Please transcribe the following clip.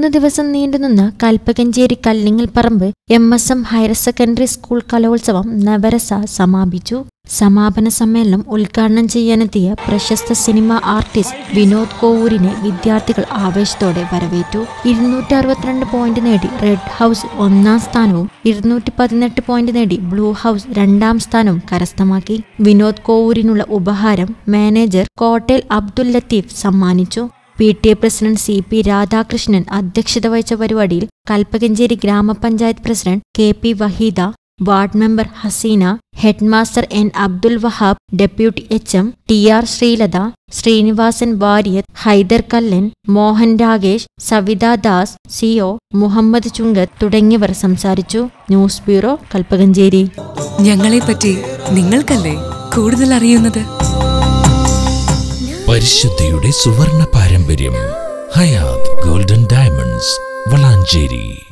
മൂന്ന് ദിവസം നീണ്ടുനിന്ന കൽപ്പകഞ്ചേരി കല്ലിങ്ങൽ പറമ്പ് M S M higher secondary school കലോത്സവം നവരസ സമാപിച്ചു സമാപന സമ്മേളനം ഉദ്ഘാടനം ചെയ്യാനെത്തിയ പ്രശസ്ത സിനിമ ആർട്ടിസ്റ്റ് വിനോദ് കോവൂരിനെ വിദ്യാർത്ഥികൾ ആവേശത്തോടെ വരവേറ്റു ഇരുന്നൂറ്റി അറുപത്തിരണ്ട് പോയിന്റ് നേടി റെഡ് ഹൗസ് ഒന്നാം സ്ഥാനവും ഇരുന്നൂറ്റി പതിനെട്ട് പോയിന്റ് നേടി ബ്ലൂ ഹൗസ് രണ്ടാം സ്ഥാനവും കരസ്ഥമാക്കി വിനോദ് കോവൂരിനുള്ള ഉപഹാരം മാനേജർ കോട്ടേൽ അബ്ദുൽ ലത്തീഫ് സമ്മാനിച്ചു P T A president C P Radhakrishnan അധ്യക്ഷത വഹിച്ച പരിപാടിയിൽ കൽപ്പകഞ്ചേരി ഗ്രാമപഞ്ചായത്ത് president K P Waheeda ward member Haseena headmaster N Abdul Wahab deputy H M T R Sreelatha Srinivasan Warrier Haider Kallan Mohan Ragesh Savitha Das CO Muhammad Chungath തുടങ്ങിയവർ സംസാരിച്ചു ന്യൂസ് ബ്യൂറോ കൽപ്പകഞ്ചേരി ഞങ്ങളെപ്പറ്റി നിങ്ങൾക്കല്ലേ കൂടുതൽ അറിയുന്നത് പരിശുദ്ധിയുടെ സുവർണ പാരമ്പര്യം ഹയാത് ഗോൾഡൻ ഡയമണ്ട്സ് വളാഞ്ചേരി